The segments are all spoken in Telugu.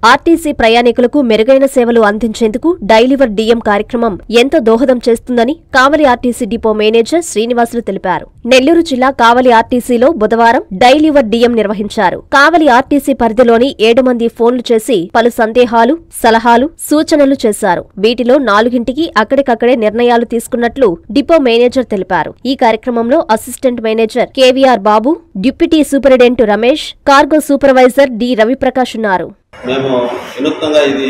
ఆర్టీసీ ప్రయాణికులకు మెరుగైన సేవలు అందించేందుకు డైలివర్ డిఎం కార్యక్రమం ఎంతో దోహదం చేస్తుందని Kavali RTC depot manager Srinivasulu తెలిపారు నెల్లూరు జిల్లా కావలి ఆర్టీసీలో బుధవారం డైలివర్ డిఎం నిర్వహించారు కావలి ఆర్టీసీ పరిధిలోని ఏడు మంది ఫోన్లు చేసి పలు సందేహాలు సలహాలు సూచనలు చేశారు వీటిలో నాలుగింటికి అక్కడికక్కడే నిర్ణయాలు తీసుకున్నట్లు డిపో మేనేజర్ తెలిపారు ఈ కార్యక్రమంలో assistant manager KVR Babu deputy superintendent Ramesh cargo supervisor D Raviprakash ఉన్నారు మేము వినూత్నంగా ఇది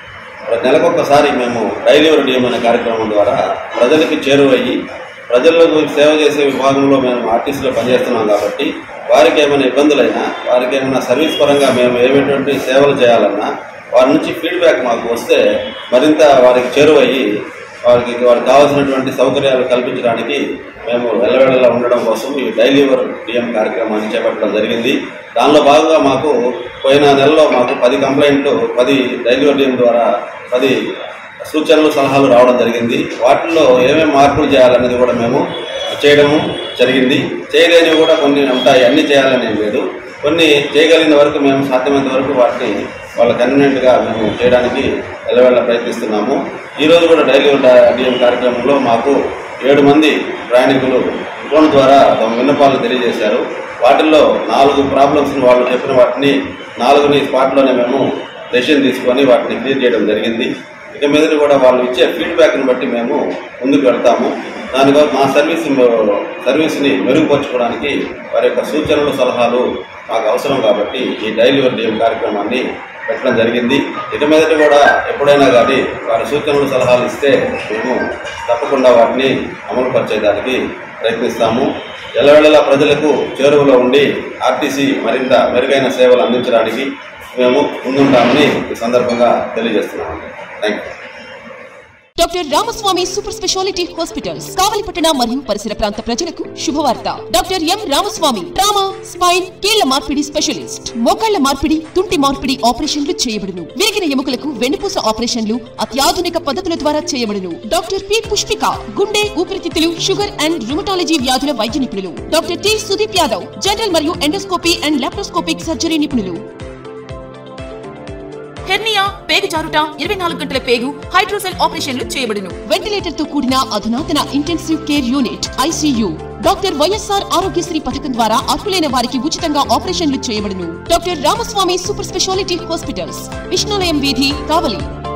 నెలకొకసారి మేము డైలివరీ డిఎం అనే కార్యక్రమం ద్వారా ప్రజలకి చేరువయ్యి ప్రజలకు సేవ చేసే విభాగంలో మేము ఆర్టీసీలో పనిచేస్తున్నాం కాబట్టి వారికి ఏమైనా ఇబ్బందులైనా వారికి ఏమైనా సర్వీస్ పరంగా మేము ఏమైనటువంటి సేవలు చేయాలన్నా వారి నుంచి ఫీడ్బ్యాక్ మాకు వస్తే మరింత వారికి చేరువయ్యి వారికి వారికి కావాల్సినటువంటి సౌకర్యాలు కల్పించడానికి మేము వెళ్ళవేళలా ఉండడం కోసం ఈ డైలీవర్ డిఎం కార్యక్రమాన్ని చేపట్టడం జరిగింది దానిలో భాగంగా మాకు పోయిన నెలలో మాకు పది కంప్లైంట్లు పది డైలీవర్ డిఎం ద్వారా పది సూచనలు సలహాలు రావడం జరిగింది వాటిల్లో ఏమేమి మార్పులు చేయాలనేది కూడా మేము చేయడము జరిగింది చేయలేనివి కూడా కొన్ని ఉంటాయి అన్ని చేయాలని ఏం లేదు కొన్ని చేయగలిగిన వరకు మేము సాధ్యమైనంత వరకు వాటిని వాళ్ళ కన్వీనెంట్గా మేము చేయడానికి వెళ్ళవేళ్ళ ప్రయత్నిస్తున్నాము ఈరోజు కూడా డైలీ డిఎం కార్యక్రమంలో మాకు ఏడు మంది ప్రయాణికులు ఫోన్ ద్వారా తమ విన్నపాలను తెలియజేశారు వాటిల్లో నాలుగు ప్రాబ్లమ్స్ వాళ్ళు చెప్పిన వాటిని నాలుగుని స్పాట్లోనే మేము డెసిషన్ తీసుకొని వాటిని క్లియర్ చేయడం జరిగింది ఇక మీద కూడా వాళ్ళు ఇచ్చే ఫీడ్బ్యాక్ని బట్టి మేము ముందుకు వెళ్తాము దానిగా మా సర్వీస్ సర్వీస్ని మెరుగుపరచుకోవడానికి వారి యొక్క సూచనలు సలహాలు మాకు అవసరం కాబట్టి ఈ డైలీవర్ డిఎం కార్యక్రమాన్ని పెట్టడం జరిగింది ఇక మీదట కూడా ఎప్పుడైనా కానీ వారి సూచనలు సలహాలు ఇస్తే మేము తప్పకుండా వాటిని అమలు పరిచేయడానికి ప్రయత్నిస్తాము ఎల్లవేళలా ప్రజలకు చేరువలో ఉండి ఆర్టీసీ మరింత మెరుగైన సేవలు అందించడానికి మేము ముందుంటామని ఈ సందర్భంగా తెలియజేస్తున్నాము thank you doctor Ramaswamy super speciality hospitals కావలిపట్టణ మరియు పరిసర ప్రాంత ప్రజలకు శుభవార్త doctor M Ramaswamy trauma spine కీళ్ల మార్పిడి స్పెషలిస్ట్ మోకాళ్ల మార్పిడి తుంటి మార్పిడి ఆపరేషన్లు చేయబడును విరిగిన ఎముకలకు వెన్నుపూస ఆపరేషన్లు అత్యాధునిక పద్ధతుల ద్వారా చేయబడును డాక్టర్ పి పుష్పిక గుండె ఊపిరితిత్తులు షుగర్ అండ్ రుమటాలజీ వ్యాధుల వైద్య నిపుణులు doctor T Sudeep Yadav general మరియు ఎండోస్కోపీ అండ్ లాప్రోస్కోపిక్ సర్జరీ నిపుణులు హెర్నియా పేగు జారుట ఇరవై నాలుగు గంటల పేగు హైడ్రోసెల్ ఆపరేషన్లు చేయబడును వెంటిలేటర్ తో కూడిన అధునాతన intensive care unit ICU doctor YSR Aarogyasri పథకం ద్వారా అర్హులైన వారికి ఉచితంగా ఆపరేషన్లు చేయబడును doctor Ramaswamy super speciality hospitals Vishnulayam వీధి కావలి